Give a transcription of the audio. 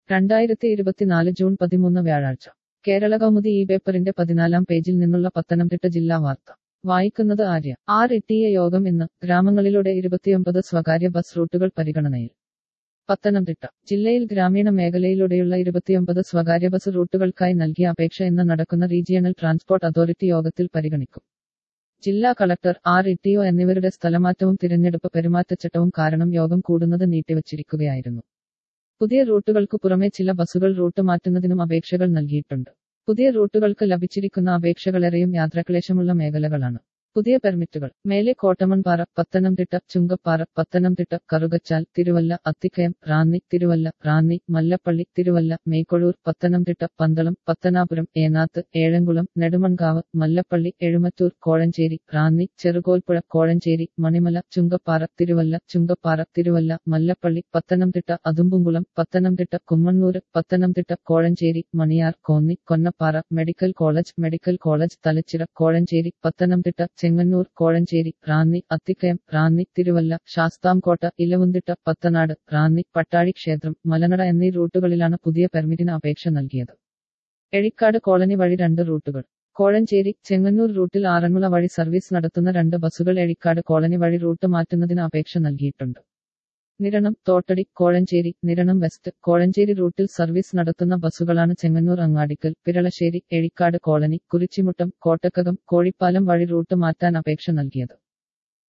രണ്ടായിരത്തി ഇരുപത്തിനാല് ജൂൺ പതിമൂന്ന് വ്യാഴാഴ്ച കേരള കൗമുദി ഈ പേപ്പറിന്റെ പതിനാലാം പേജിൽ നിന്നുള്ള പത്തനംതിട്ട ജില്ലാ വാർത്ത വായിക്കുന്നത് ആര്യ ആർ എട്ടിയ യോഗം ഇന്ന് ഗ്രാമങ്ങളിലൂടെ ഇരുപത്തിയൊമ്പത് സ്വകാര്യ ബസ് റൂട്ടുകൾ പരിഗണനയിൽ പത്തനംതിട്ട ജില്ലയിൽ ഗ്രാമീണ മേഖലയിലൂടെയുള്ള ഇരുപത്തിയൊമ്പത് സ്വകാര്യ ബസ് റൂട്ടുകൾക്കായി നൽകിയ അപേക്ഷ ഇന്ന് നടക്കുന്ന റീജിയണൽ ട്രാൻസ്പോർട്ട് അതോറിറ്റി യോഗത്തിൽ പരിഗണിക്കും ജില്ലാ കളക്ടർ ആർ ഇട്ടിഒ എന്നിവരുടെ സ്ഥലമാറ്റവും തിരഞ്ഞെടുപ്പ് പെരുമാറ്റച്ചട്ടവും കാരണം യോഗം കൂടുന്നത് നീട്ടിവച്ചിരിക്കുകയായിരുന്നു പുതിയ റൂട്ടുകൾക്കു പുറമെ ചില ബസ്സുകൾ റൂട്ട് മാറ്റുന്നതിനും അപേക്ഷകൾ നൽകിയിട്ടുണ്ട് പുതിയ റൂട്ടുകൾക്ക് ലഭിച്ചിരിക്കുന്ന അപേക്ഷകളേറെയും യാത്രാക്ലേശമുള്ള മേഖലകളാണ് പുതിയ പെർമിറ്റുകൾ Mele Kottamanpara Pathanamthitta Chunkappara Pathanamthitta Karukachal Thiruvalla Athikkayam Ranni Thiruvalla Ranni Mallappally Thiruvalla Mekozhoor Pathanamthitta Pandalam Pathanapuram Enathu Ezhamkulam Nedumonkavu Mallappally Ezhumattoor Kozhencherry Ranni Cherukolpuzha Kozhencherry Manimala Chunkappara Thiruvalla Chunkappara Thiruvalla Mallappally Pathanamthitta Athumbumkulam Pathanamthitta Kummannoor Pathanamthitta Kozhencherry Maniyar Konni Konnappara medical college medical college Thalachira Kozhencherry Pathanamthitta Chengannur Kozhencherry Ranni Athikkayam Ranni Thiruvalla Sasthamcotta Elavumthitta Pathanad Ranni Pattazhi ക്ഷേത്രം മലനട എന്നീ റൂട്ടുകളിലാണ് പുതിയ പെർമിറ്റിന് അപേക്ഷ നൽകിയത് എഴിക്കാട് കോളനി വഴി രണ്ട് റൂട്ടുകൾ കോഴഞ്ചേരി ചെങ്ങന്നൂർ റൂട്ടിൽ ആറന്മുള വഴി സർവീസ് നടത്തുന്ന രണ്ട് ബസ്സുകൾ എഴിക്കാട് കോളനി വഴി റൂട്ട് മാറ്റുന്നതിന് അപേക്ഷ നൽകിയിട്ടുണ്ട് നിരണം തോട്ടടി കോഴഞ്ചേരി നിരണം വെസ്റ്റ് കോഴഞ്ചേരി റൂട്ടിൽ സർവീസ് നടത്തുന്ന ബസ്സുകളാണ് ചെങ്ങന്നൂർ അങ്ങാടിക്കൽ പിരളശ്ശേരി എഴിക്കാട് കോളനി കുരിച്ചിമുട്ടം കോട്ടക്കകം കോഴിപ്പാലം വഴി റൂട്ട് മാറ്റാൻ അപേക്ഷ നൽകിയത്